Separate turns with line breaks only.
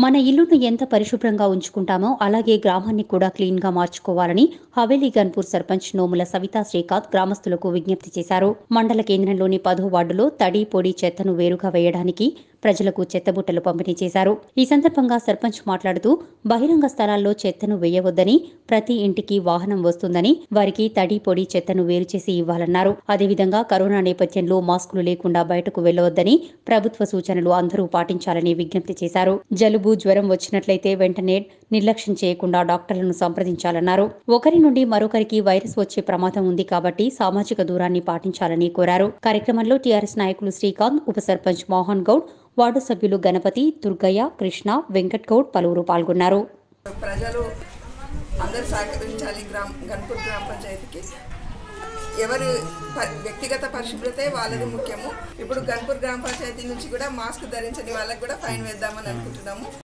మన ఇల్లును ఎంత పరిశుభ్రంగా ఉంచుకుంటామో అలాగే గ్రామాన్ని కూడా క్లీన్ గా మార్చుకోవాలని హవేలీ గన్పూర్ సర్పంచ్ నోముల సవితా శ్రీకాంత్ గ్రామస్తులకు విజ్ఞప్తి చేశారు మండల కేంద్రంలోని పదో వార్డులో తడి పొడి చెత్తను వేరుగా వేయడానికి ప్రజలకు చెత్తబుట్టలు పంపిణీ చేశారు ఈ సందర్భంగా సర్పంచ్ మాట్లాడుతూ బహిరంగ స్థలాల్లో చెత్తను వేయవద్దని ప్రతి ఇంటికి వాహనం వస్తుందని వారికి తడి పొడి చెత్తను వేరు చేసి ఇవ్వాలన్నారు అదేవిధంగా కరోనా నేపథ్యంలో మాస్కులు లేకుండా బయటకు వెళ్లవద్దని ప్రభుత్వ సూచనలు అందరూ పాటించాలని విజ్ఞప్తి చేశారు జలుబు జ్వరం వచ్చినట్లయితే వెంటనే నిర్లక్ష్యం చేయకుండా డాక్టర్లను సంప్రదించాలన్నారు ఒకరి నుండి మరొకరికి వైరస్ వచ్చే ప్రమాదం ఉంది కాబట్టి సామాజిక దూరాన్ని పాటించాలని కోరారు కార్యక్రమంలో టీఆర్ఎస్ నాయకులు శ్రీకాంత్ ఉప సర్పంచ్ మోహన్ గౌడ్ వార్డు సభ్యులు గణపతి దుర్గయ్య కృష్ణ వెంకట్ గౌడ్ పలువురు పాల్గొన్నారు
ప్రజలు అందరూ సహకరించాలి గ్రామ గన్పూర్ గ్రామ పంచాయతీకి ఎవరు ప- వ్యక్తిగత పరిశుభ్రతే వాళ్ళది ముఖ్యము ఇప్పుడు గన్పూర్ గ్రామ పంచాయతీ నుంచి కూడా మాస్క్ ధరించని వాళ్ళకి కూడా ఫైన్ వేద్దామని అనుకుంటున్నాము